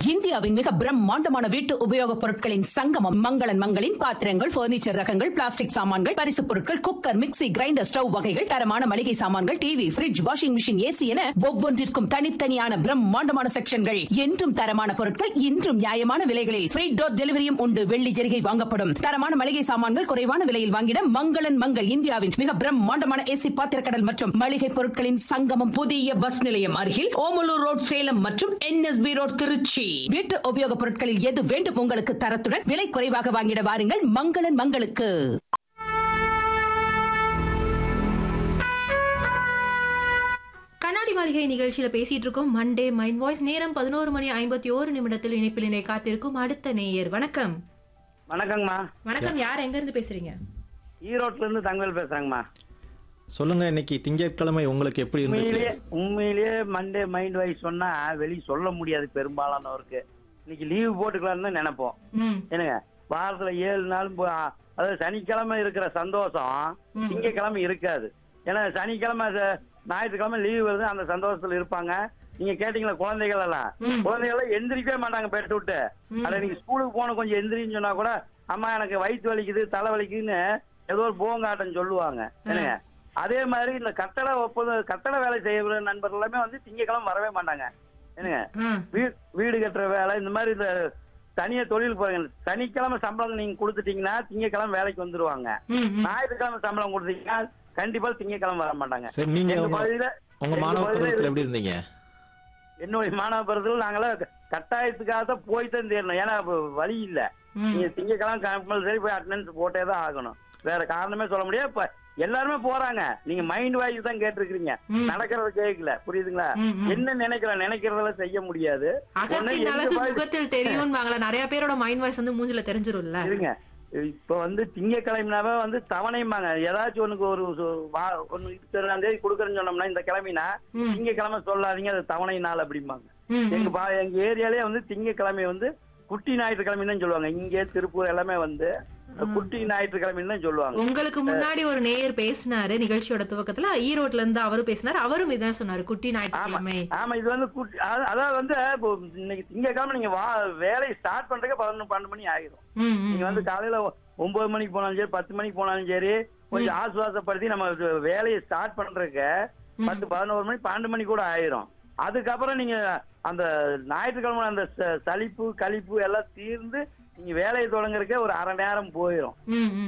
இந்தியாவின் மிக பிரம்மாண்டமான வீட்டு உபயோகப் பொருட்களின் சங்கமம் மங்களன் மங்களின் பாத்திரங்கள் பர்னிச்சர் ரகங்கள் பிளாஸ்டிக் சாமான்கள் பரிசுப் பொருட்கள் குக்கர் மிக்ஸி கிரைண்டர் ஸ்டவ் வகைகள் தரமான மளிகை சாமான்கள் TV fridge washing machine AC என ஒவ்வொன்றிற்கும் தனித்தனியான பிரம்மாண்டமான செக்ஷன்கள் என்றும் தரமான பொருட்கள் இன்றும் நியாயமான விலைகளில் ஃப்ரீ டோர் டெலிவரியும் உண்டு வெள்ளி ஜெரிகை வாங்கப்படும் தரமான மளிகை சாமான்கள் குறைவான விலையில் வாங்கிட மங்களன் மங்கள் இந்தியாவின் மிக பிரம்மாண்டமான ஏசி பாத்திரக்கடல் மற்றும் மளிகை பொருட்களின் சங்கமம் புதிய பஸ் நிலையம் அருகில் ஓமலூர் ரோட் சேலம் மற்றும் என்எஸ்பி ரோட் திருச்சி வீட்டு உபயோகப் பொருட்களில் எது வேண்டும் உங்களுக்கு தரத்துடன் விலை குறைவாக வாங்கிட வாருங்கள் மங்களன் மங்களுக்கு கண்ணாடி மாளிகை நிகழ்ச்சியில பேசிட்டு இருக்கோம் மண்டே மைண்ட் வாய்ஸ் நேரம் பதினோரு மணி ஐம்பத்தி ஓரு நிமிடத்தில் இணைப்பில் இணை காத்திருக்கும் அடுத்த நேயர் வணக்கம் வணக்கங்கம்மா வணக்கம் யார் எங்க இருந்து பேசுறீங்க ஈரோட்ல இருந்து தங்கவேல் பேசுறாங்கம்மா சொல்லுங்க இன்னைக்கு திங்கட்கிழமை உங்களுக்கு எப்படி இருந்துச்சு உண்மையிலேயே உண்மையிலேயே மண்டே மைண்ட் வைஸ் சொன்னா வெளிய சொல்ல முடியாது பெரும்பாலானவருக்கு இன்னைக்கு லீவு போட்டுக்கலாம்னு தான் நினைப்போம் ம் என்னங்க வாரத்துல ஏழு நாள் போ- அதாவது சனிக்கிழமை இருக்கிற சந்தோஷம் ம். திங்கக்கிழமை இருக்காது ஏன்னா சனிக்கிழமை ச- ஞாயிற்றுக்கிழமை லீவு வருது அந்த சந்தோஷத்துல இருப்பாங்க நீங்க கேட்டீங்களா குழந்தைகள் எல்லாம் ம். குழந்தைகள் எல்லாம் எந்திரிக்கவே மாட்டாங்க பெட்டு விட்டு ம். அட நீங்க ஸ்கூலுக்கு போன கொஞ்சம் எந்திரின்னு சொன்னா கூட அம்மா எனக்கு வயிற்று வலிக்குது தலை வலிக்குதுன்னு ஏதோ ஒரு போங்காட்டம் சொல்லுவாங்க என்னங்க அதே மாதிரி இந்த கட்டட ஒப்பந்த கட்டட வேலை செய்யற நண்பர்கள் எல்லாமே வந்து திங்கக்கிழமை வரவே மாட்டாங்க என்னங்க ம் வீ- வீடு கட்டுற வேலை இந்த மாதிரி இந்த தனியா தொழில் போறீங்க சனிக்கிழமை சம்பளம் நீங்க கொடுத்துட்டீங்கன்னா திங்கக்கிழமை வேலைக்கு வந்துருவாங்க ம் ம். ஞாயிற்றுக்கிழமை சம்பளம் கொடுத்தீங்கன்னா கண்டிப்பா திங்கக்கிழமை வர மாட்டாங்க சரி நீங்க எங்க உங்க பகுதியில உங்க எங்க மாணவ பகுதியில பருவத்தில் எப்படி இருந்தீங்க என்னுடைய மாணவ பருவத்தில் நாங்களாம் கட்டாயத்துக்காக தான் போய் தான் தேரணும் ஏன்னா அப்ப வழி இல்ல ம். நீங்க திங்கக்கிழமை கம்பல்சரி போய் அட்டண்டன்ஸ் போட்டே தான் ஆகணும் வேற காரணமே சொல்ல முடியாது இப்ப எல்லாருமே போறாங்க நீங்க மைண்ட் வாய்ஸ் தான் கேட்டிருக்கீங்க ம். நடக்கிறத கேட்கல புரியுதுங்களா ம், ம். என்ன நினைக்கிறேன் நினைக்கிறதெல்லாம் செய்ய முடியாது ஒண்ணு அகத்தின் எங்க அழகு பகுதி- முகத்தில் தெரியும்வாங்களா நிறைய பேரோட மைண்ட் வாய்ஸ் வந்து மூஞ்சில தெரிஞ்சிரும்ல இருங்க இப்ப வந்து திங்கக்கிழமைனாவே வந்து தவணைம்பாங்க ஏதாச்சும் ஒண்ணுக்கு ஒரு சு- வா- ஒண்ணு இருபத்தி தேதி கொடுக்குறேன்னு சொன்னோம்னா இந்த கிழமைனா ம். திங்கக்கிழமை சொல்லாதீங்க அது தவணை நாள் அப்படிம்பாங்க ம், எங்க ம். பா எங்க ஏரியாலே வந்து திங்கக்கிழமை வந்து குட்டி ஞாயிற்றுக்கிழமைன்னு தான் சொல்லுவாங்க இங்கே திருப்பூர் எல்லாமே வந்து குட்டி ஞாயிற்றுக்கிழமைன்னு தான் சொல்லுவாங்க உங்களுக்கு முன்னாடி ஒரு நேயர் பேசினாரு நிகழ்ச்சியோட துவக்கத்துல ஈரோட்ல இருந்து அவரும் பேசினாரு அவரும் இதான் சொன்னாரு குட்டி ஆமா ஞாயிற்றுக்கிழமை ஆமா இது வந்து குட்டி அத- அதாவது வந்து இப்போ இன்னைக்கு திங்கக்கிழமை நீங்க வா வேலையை ஸ்டார்ட் பண்றதுக்கு பதினொன்று பன்னெண்டு மணி ஆகிடும் ம், ம், நீங்க வந்து காலையில ஒன்பது மணிக்கு போனாலும் சரி பத்து மணிக்கு போனாலும் சரி கொஞ்சம் ஆசுவாசப்படுத்தி நம்ம இது வேலையை ஸ்டார்ட் பண்றதுக்கு பத்து பதினோரு மணி பன்னெண்டு மணி கூட ஆயிரும் அதுக்கப்புறம் நீங்க அந்த ஞாயிற்றுக்கிழமை அந்த ச- சலிப்பு கழிப்பு எல்லாம் தீர்ந்து நீங்க வேலையை தொடங்குறதுக்கே ஒரு அரை நேரம் போயிடும் ம், ம்.